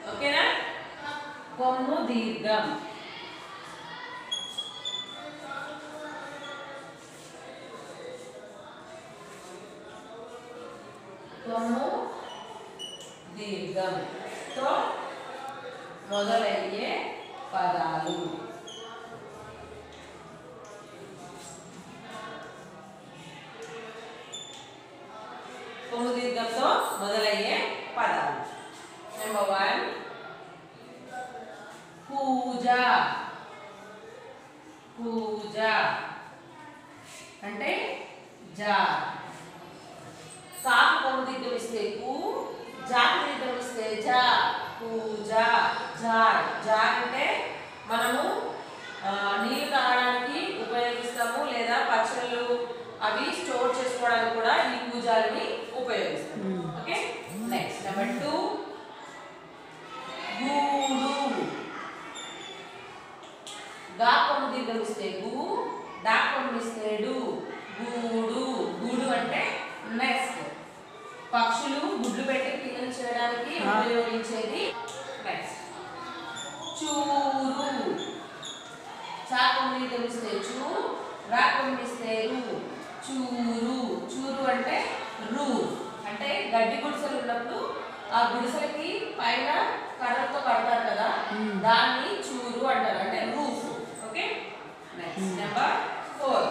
ఓకేనా కొమ్ము దీర్ఘం కొమ్ము దీర్ఘంతో మొదలయ్యే పదాలు కొమ్ము దీర్ఘంతో మొదలయ్యే పదాలు నెంబర్ వన్ పూజ పూజ అంటే జా కాకు కొమ్ము దిగ్గం ఇస్తే కు జాకి దిగ్గం ఇస్తే జా పూజ జార్ జార్ అంటే మనము ఆ, నీళ్ళు తాగడానికి ఉపయోగిస్తాము లేదా పచ్చళ్ళు అవి స్టోర్ చేసుకోవడానికి కూడా ఈ పూజాలని ఉపయోగిస్తాము ఓకే నెక్స్ట్ నెంబర్ టూ గూడు గా కొమ్ము దీర్ఘం ఇస్తే గు డా కొమ్ము ఇస్తే డు గూడు గూడు అంటే నెక్స్ట్ పక్షులు గుడ్లు పెట్టి పిల్లలు చేయడానికి ఉపయోగించేది నెక్స్ట్ చూరు చా కొమ్ము దీర్ఘం ఇస్తే చూ రా కొమ్ము ఇస్తే రు చూరు చూరు అంటే రూ అంటే గడ్డి గుడిసెలు ఉన్నప్పుడు ఆ గుడిసెలకి పైన కర్రతో కడతారు కదా దాన్ని చూరు అంటారు అంటే roof okay next number four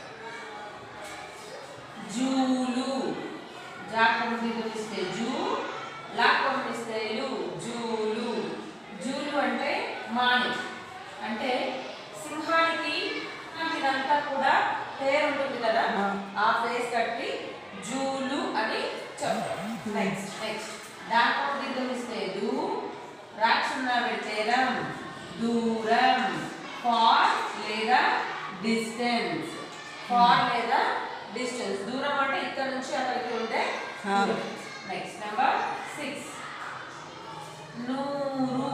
జూలు జాకం ఇస్తే జూ లాకం ఇస్తే లు జూలు జూలు అంటే మాని అంటే సింహానికి ఇదంతా కూడా పేరు ఉంటుంది కదా ఆ ఫేస్ కట్టి జూలు అని చెప్తారు నెక్స్ట్ నెక్స్ట్ డాకం దిగ్గం ఇస్తే దూ రాక్షణ పెడితే రం దూరం ఫార్ లేదా డిస్టెన్స్ ఫార్ లేదా డిస్టెన్స్ దూరం అంటే ఇక్కడ నుంచి అక్కడికి ఉంటే నెక్స్ట్ నెంబర్ సిక్స్ నూరు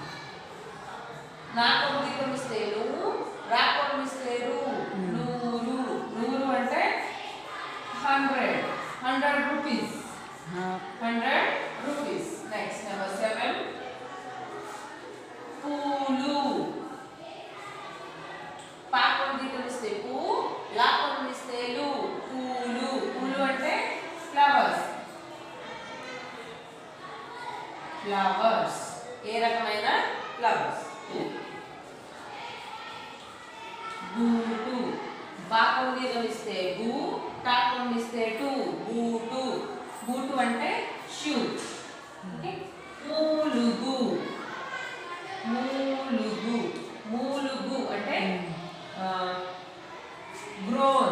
నాకు పంపిస్తే నువ్వు రాకు పంపిస్తే నూరు నూరు అంటే hundred hundred rupees hundred rupees next number seven పూలు పాకం తీపిస్తే పూ లాపం ఇస్తే లు పూలు పూలు అంటే ఫ్లవర్స్ ఫ్లవర్స్ ఏ రకమైన ఫ్లవర్స్ బూటు బాకం తీపిస్తే బూ టాకం ఇస్తే టు బూటు బూటు అంటే షూ ఓకే మూలుగు మూలుగు మూలుగు అంటే గ్రోన్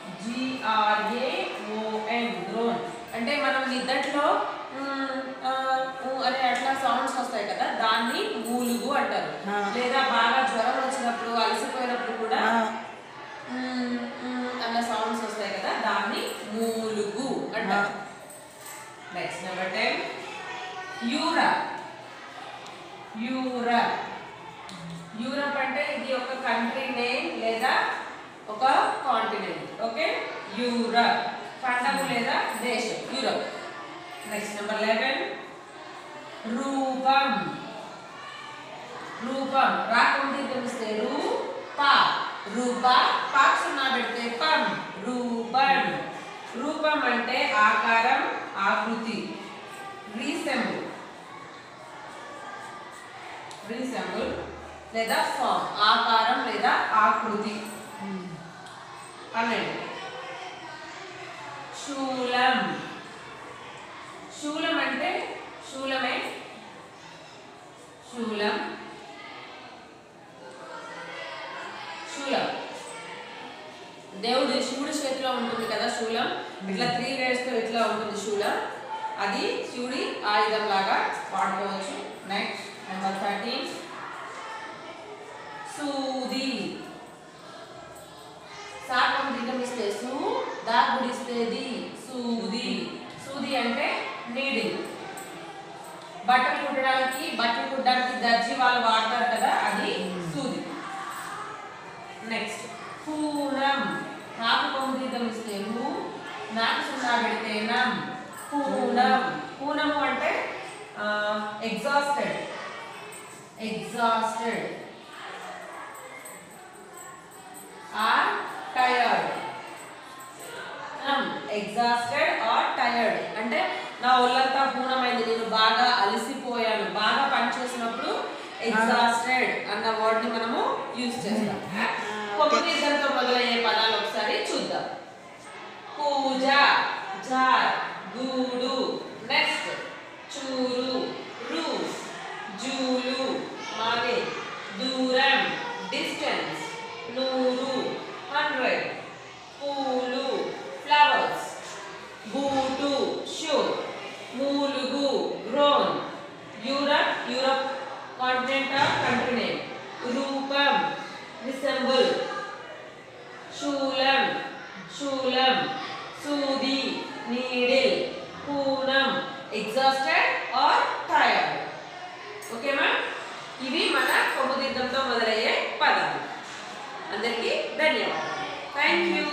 జిఆర్ఏఓఎన్ గ్రోన్ అంటే మనం నిద్దట్లో మ్, ఆ, ఊ అనే అట్లా సౌండ్స్ వస్తాయి కదా దాన్ని మూలుగు అంటారు ఆ. లేదా బాగా జ్వరం వచ్చినప్పుడు అలసిపోయినప్పుడు కూడా మ్, మ్ అన్న సౌండ్స్ వస్తాయి కదా దాన్ని మూలుగు అంటారు నెక్స్ట్ నెంబర్ టెన్ యూరా యూరప్ యూరప్ అంటే ఇది ఒక కంట్రీ నేమ్ లేదా ఒక కాంటినెంట్ ఓకే యూరప్ ఖండము లేదా దేశం యూరప్ నెక్స్ట్ నెంబర్ లెవెన్ రూపం రూపం రాకుండా తెలిస్తే రూ పా రూప పాక్ సున్నా పెడితే పం రూపం రూపం అంటే ఆకారం ఆకృతి రీసెంబుల్ రీసెంబుల్ లేదా ఫామ్ ఆకారం లేదా ఆకృతి అనండి శూలం శూలం అంటే శూలమే శూలం శూలం దేవుడు శివుడి చేతిలో ఉంటుంది కదా శూలం ఇట్లా త్రీ తో ఇట్లా ఉంటుంది శూలం అది శివుడి ఆయుధం లాగా వాడుకోవచ్చు నెక్స్ట్ నెంబర్ థర్టీన్ సూది సాకం దిగమిస్తే సు దా గుడిస్తే ది సూది సూది అంటే నీడిల్ బట్టలు కుట్టడానికి బట్టలు కుట్టడానికి దర్జీ వాళ్ళు వాడతారు కదా అది సూది నెక్స్ట్ పూనం నాకు కొమ్మిది గమిస్తే ము నాకు సున్నా పెడితే నం పూనం పూనము అంటే exhausted exhausted or tired exhausted or tired అంటే నా ఒళ్ళంతా హూనమైంది నేను బాగా అలసిపోయాను బాగా పనిచేసినప్పుడు ఎగ్జాస్టెడ్ అన్న వర్డ్ ని మనము యూజ్ చేస్తాం కొమ్మిది ఇద్దరితో మొదలయ్యే పదాలు ఒకసారి చూద్దాం పూజ జార్ గూడు నెక్స్ట్ చూరు రూ జూలు మాగే దూరం డిస్టెన్స్ నూరు హండ్రెడ్ పూలు ఫ్లవర్స్ బూటు షూ మూలుగు groan Europe Europe continent of country name రూపం రిసెంబుల్ శూలం శూలం సూది నీడిల్ పూనం ఎగ్జాస్టెడ్ ఆర్ టైర్డ్ ఓకేమా ఇవి మన కొమ్ముదిద్దంతో మొదలయ్యే పదాలు అందరికీ ధన్యవాదాలు థ్యాంక్ యూ